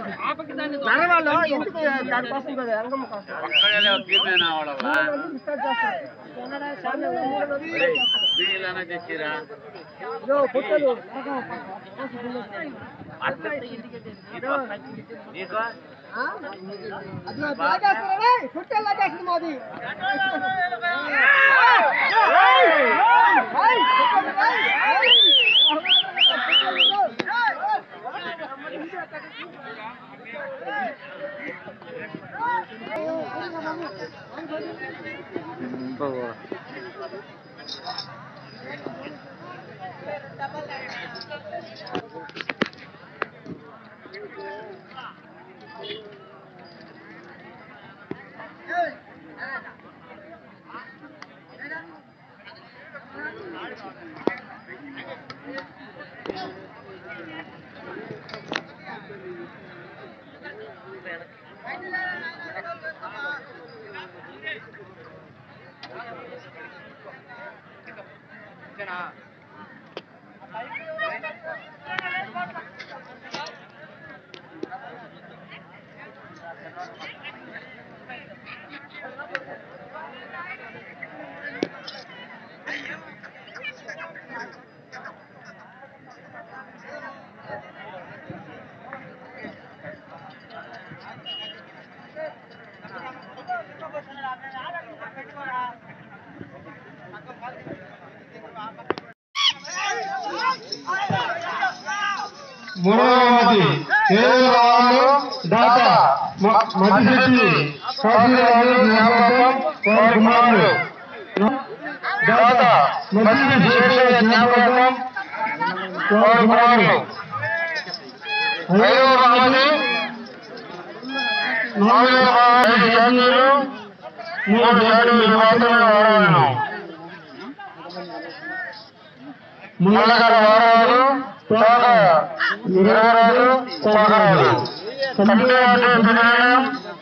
నడవాలో ఎందుకు దానికోసం కదా రంగమ్మ కోసం ఒక్కడే ఒక్కనే వాళ్ళ స్టార్ట్ చేస్తారు వీళ్ళైనా తెచ్చిరా ఇదో పొట్టలు నీకు ఆ? అది నా లాగేస్తారా పొట్టలు లాగేస్తుంది మాది ఏయ్! ఏయ్! పొట్టలు, ఏయ్! మూడవది కేవలం దాత మధ్యశక్తి కాశీరాజు జ్ఞాపకం వారి కుమారుడు దాత మధ్య శేష జ్ఞాపకం వారి కుమారుడు ఐదవ రాజు నాలుగవ రాజు జాతీయులు మూడు జాతీయులు మాత్రమే వారాలను ముల్లగారు వారాలు తోక ఇరవరాలు తోకరాలు కమిటీవాసు విధానం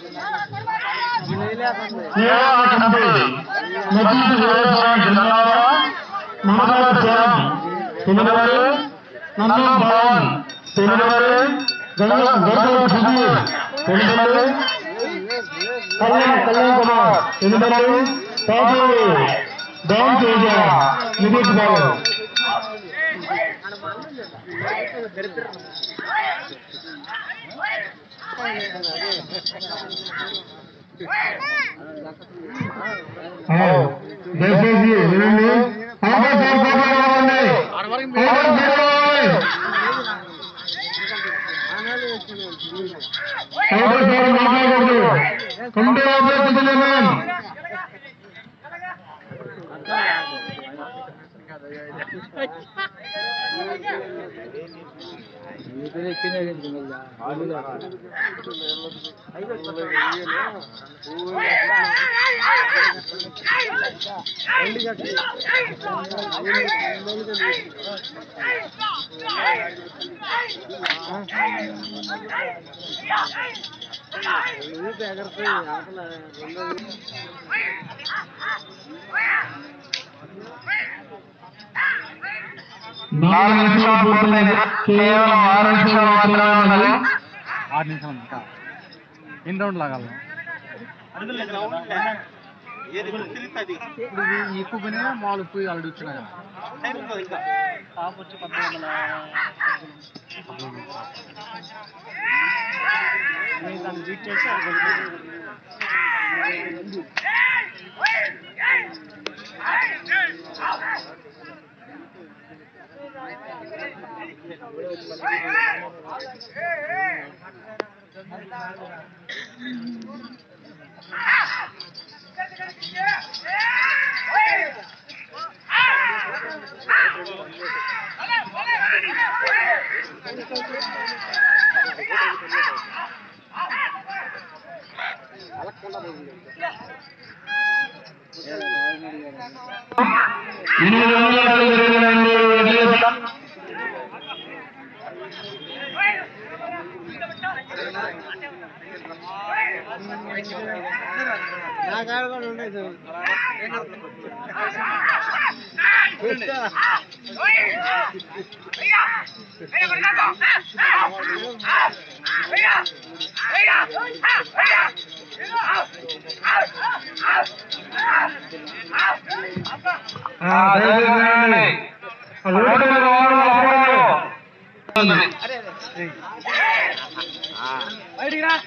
సేవా కమిటీ మసీదు వ్యవసాయ జిల్లాల మమతాల సేవం తొమ్మిదవది నందం భవన్ తొమ్మిదవది గంగ గంగల సుధీ తొమ్మిదవది కళ్యాణ్ కళ్యాణ్ కుమార్ ఎనిమిదవది పాపూరు డాన్ తేజ నితీష్ బాబు దయచేసి వినండి ఆపర్ సార్ కోపం రావండి ఆపర్ తీసుకోవాలి ఆపర్ సార్ మాట్లాడకూడదు కమిటీ ఆపరేషన్ నాలుగు నిమిషాలు పూర్తయింది కేవలం ఆరు నిమిషాలు మాత్రమే ఉన్నది ఆరు నిమిషాలు ఇంకా ఎన్ని రౌండ్ లాగాలి ఇప్పుడు ఇది ఎక్కువ పని మామూలు పోయి ఆల్రెడీ వచ్చినా కదా ఎనిమిది వందల జరిగినండి వదిలేద్దాం నా కాడ కూడా ఉండదు రోడ్డు మీద వాహనాలు ఆపరాదు. బయటికి రా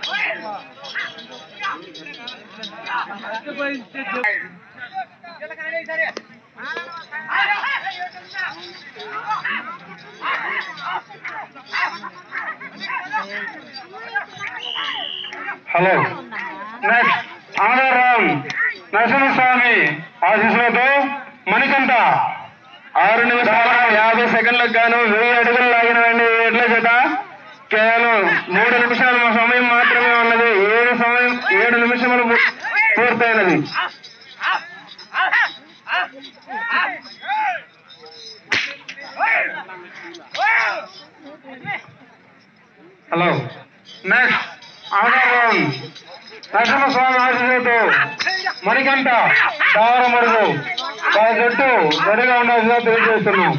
హలో నెక్స్ట్ ఆధారం నరసింహస్వామి ఆశీస్సులతో మణికంఠ ఆరు నిమిషాల యాభై సెకండ్లకు గాను వెయ్యి అడుగులు లాగిన ఎడ్ల చేత కేవలం మూడు నిమిషాల సమయం మాత్రమే ఉన్నది ఏడు సమయం ఏడు నిమిషములు ము- పూర్తయినది హలో నెక్స్ట్ ఆధారం నరసింహస్వామి ఆశీస్సులతో మణికంఠ దావర మరుగు వాళ్ళ జట్టు రెడీగా ఉండాల్సిందిగా తెలియజేస్తున్నాం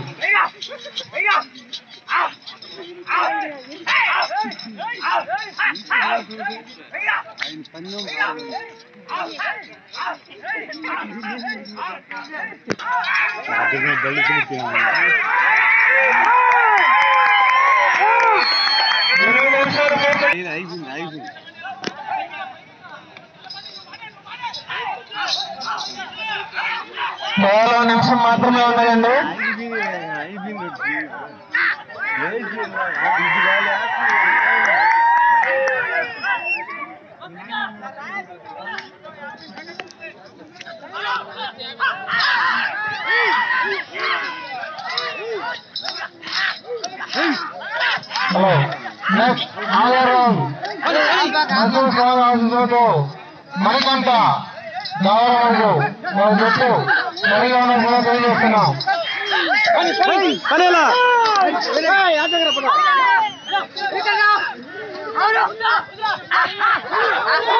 ఎనిమిది నిమిషాలు పూర్తి కేవలం నిమిషం మాత్రమే ఉన్నాయండి హలో నెక్స్ట్ ఆధారం నరసింహస్వామి ఆశీస్సులతో మణికంఠ దావరమండు వాళ్ళ జట్టు రెడీగా ఉన్నట్టుగా తెలియజేస్తున్నాం అవును